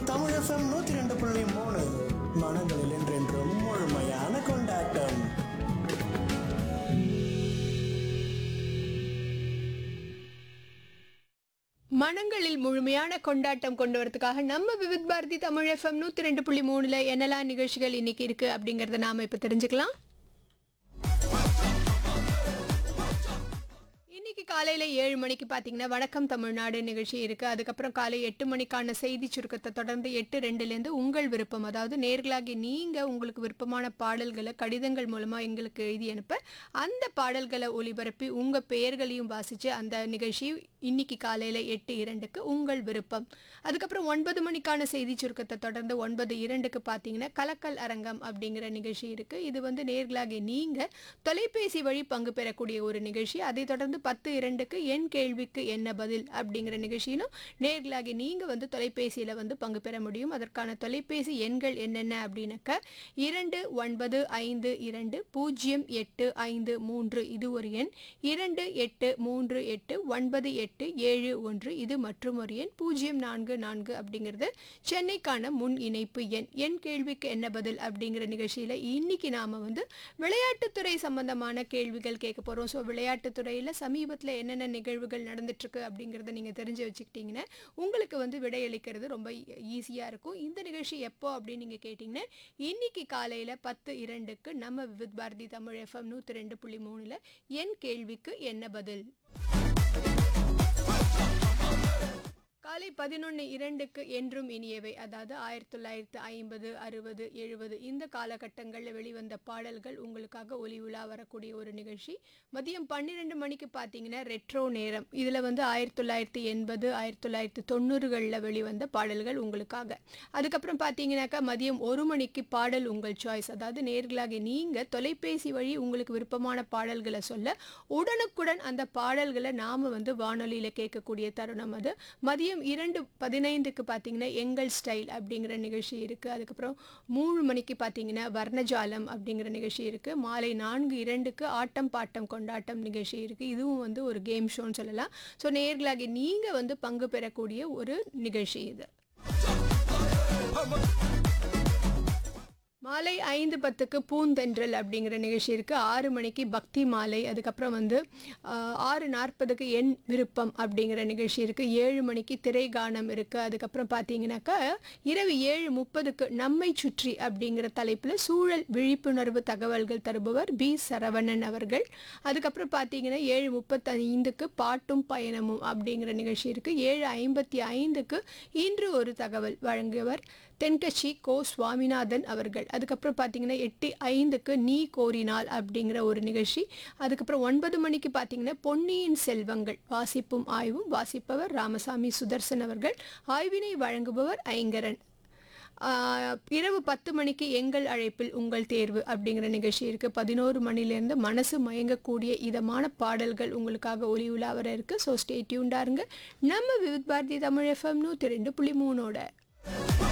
Tamil FM நூத்தி ரெண்டு புள்ளி மூணு மனங்களில் என்றென்றும் முழுமையான கொண்டாட்டம் மனங்களில் முழுமையான கொண்டாட்டம் கொண்டு வரதுக்காக நம்ம விவித் பாரதி தமிழ் எஃப்எம் நூற்றி ரெண்டு புள்ளி மூணுல என்னெல்லாம் நிகழ்ச்சிகள் இன்னைக்கு இருக்கு அப்படிங்கறத நாம இப்ப தெரிஞ்சுக்கலாம் இன்னைக்கு காலையில ஏழு மணிக்கு பாத்தீங்கன்னா வணக்கம் தமிழ்நாடு நிகழ்ச்சி இருக்கு அதுக்கப்புறம் காலை எட்டு மணிக்கான செய்தி சுருக்கத்தை தொடர்ந்து எட்டு ரெண்டுலேருந்து உங்கள் விருப்பம் அதாவது நேர்களாகி நீங்க உங்களுக்கு விருப்பமான பாடல்களை கடிதங்கள் மூலமா எங்களுக்கு எழுதி அனுப்ப அந்த பாடல்களை ஒளிபரப்பி உங்க பெயர்களையும் வாசிச்சு அந்த நிகழ்ச்சி இன்னைக்கு காலையில எட்டு இரண்டுக்கு உங்கள் விருப்பம் அதுக்கப்புறம் ஒன்பது மணிக்கான செய்தி சுருக்கத்தை தொடர்ந்து ஒன்பது இரண்டுக்கு பார்த்தீங்கன்னா கலக்கல் அரங்கம் அப்படிங்கிற நிகழ்ச்சி இருக்கு இது வந்து நேர்களாகி நீங்க தொலைபேசி வழி பங்கு பெறக்கூடிய ஒரு நிகழ்ச்சி அதை தொடர்ந்து பத்து இரண்டுக்கு என் கேள்விக்கு என்ன பதில் அப்படிங்கிற நிகழ்ச்சியிலும் நேர்களாகி நீங்க வந்து தொலைபேசியில வந்து பங்கு பெற முடியும் அதற்கான தொலைபேசி எண்கள் என்னென்ன அப்படின்னாக்க இரண்டு ஒன்பது ஐந்து இரண்டு பூஜ்ஜியம் எட்டு ஐந்து மூன்று இது ஒரு எண் இரண்டு எட்டு மூன்று எட்டு ஒன்பது எட்டு ஏழு ஒன்று இது மற்றும் ஒரு எண் பூஜ்ஜியம் நான்கு நான்கு அப்படிங்கிறது சென்னைக்கான முன் இணைப்பு எண் என் கேள்விக்கு என்ன பதில் அப்படிங்கிற நிகழ்ச்சியில் இன்னைக்கு நாம் வந்து விளையாட்டுத்துறை சம்பந்தமான கேள்விகள் கேட்க போகிறோம் ஸோ விளையாட்டுத்துறையில் சமீபத்தில் என்னென்ன நிகழ்வுகள் நடந்துட்டுருக்கு அப்படிங்கிறத நீங்கள் தெரிஞ்சு வச்சுக்கிட்டீங்கன்னா உங்களுக்கு வந்து விடையளிக்கிறது ரொம்ப ஈஸியாக இருக்கும் இந்த நிகழ்ச்சி எப்போ அப்படின்னு நீங்கள் கேட்டிங்கன்னா இன்னைக்கு காலையில் பத்து இரண்டுக்கு நம்ம விவித் பாரதி தமிழ் எஃப்எம் நூற்றி ரெண்டு புள்ளி மூணில் என் கேள்விக்கு என்ன பதில் காலை பதினொன்று இரண்டுக்கு என்றும் இனியவை அதாவது ஆயிரத்தி தொள்ளாயிரத்து ஐம்பது அறுபது எழுபது இந்த காலகட்டங்களில் வெளிவந்த பாடல்கள் உங்களுக்காக ஒலி உலா வரக்கூடிய ஒரு நிகழ்ச்சி மதியம் பன்னிரெண்டு மணிக்கு பார்த்தீங்கன்னா ரெட்ரோ நேரம் இதில் வந்து ஆயிரத்தி தொள்ளாயிரத்தி எண்பது ஆயிரத்தி தொள்ளாயிரத்தி தொண்ணூறுகளில் வெளிவந்த பாடல்கள் உங்களுக்காக அதுக்கப்புறம் பார்த்தீங்கன்னாக்கா மதியம் ஒரு மணிக்கு பாடல் உங்கள் சாய்ஸ் அதாவது நேர்களாக நீங்கள் தொலைபேசி வழி உங்களுக்கு விருப்பமான பாடல்களை சொல்ல உடனுக்குடன் அந்த பாடல்களை நாம் வந்து வானொலியில் கேட்கக்கூடிய தருணம் அது மதியம் இரண்டு பதினைந்துக்கு பார்த்தீங்கன்னா எங்கள் ஸ்டைல் அப்படிங்கிற நிகழ்ச்சி இருக்குது அதுக்கப்புறம் மூணு மணிக்கு பார்த்தீங்கன்னா வர்ணஜாலம் அப்படிங்கிற நிகழ்ச்சி இருக்குது மாலை நான்கு இரண்டுக்கு ஆட்டம் பாட்டம் கொண்டாட்டம் நிகழ்ச்சி இருக்குது இதுவும் வந்து ஒரு கேம் ஷோன்னு சொல்லலாம் ஸோ நேர்களாகி நீங்கள் வந்து பங்கு பெறக்கூடிய ஒரு நிகழ்ச்சி இது மாலை ஐந்து பத்துக்கு பூந்தென்றல் அப்படிங்கிற நிகழ்ச்சி இருக்குது ஆறு மணிக்கு பக்தி மாலை அதுக்கப்புறம் வந்து ஆஹ், ஆறு நாற்பதுக்கு என் விருப்பம் அப்படிங்கிற நிகழ்ச்சி இருக்குது ஏழு மணிக்கு திரைகானம் இருக்குது அதுக்கப்புறம் பார்த்தீங்கன்னாக்கா இரவு ஏழு முப்பதுக்கு நம்மை சுற்றி அப்படிங்கிற தலைப்பில் சூழல் விழிப்புணர்வு தகவல்கள் தருபவர் பி சரவணன் அவர்கள் அதுக்கப்புறம் பார்த்தீங்கன்னா ஏழு முப்பத்தைந்துக்கு பாட்டும் பயணமும் அப்படிங்கிற நிகழ்ச்சி இருக்குது ஏழு ஐம்பத்தி ஐந்துக்கு இன்று ஒரு தகவல் வழங்கியவர் தென்கட்சி கோ சுவாமிநாதன் அவர்கள் அதுக்கப்புறம் பார்த்தீங்கன்னா எட்டு ஐந்துக்கு நீ கோரினால் அப்படிங்கிற ஒரு நிகழ்ச்சி அதுக்கப்புறம் ஒன்பது மணிக்கு பார்த்தீங்கன்னா பொன்னியின் செல்வங்கள் வாசிப்பும் ஆய்வும் வாசிப்பவர் ராமசாமி சுதர்சன் அவர்கள் ஆய்வினை வழங்குபவர் ஐங்கரன் ஆஹ், இரவு பத்து மணிக்கு எங்கள் அழைப்பில் உங்கள் தேர்வு அப்படிங்கிற நிகழ்ச்சி இருக்குது பதினோரு மணிலேருந்து மனசு மயங்கக்கூடிய இதமான பாடல்கள் உங்களுக்காக ஒலி உலா வர இருக்குது ஸோ ஸ்டே டியூண்டாருங்க நம்ம விவித் பாரதி தமிழ் எஃப்எம் நூற்றி ரெண்டு புள்ளி மூணோட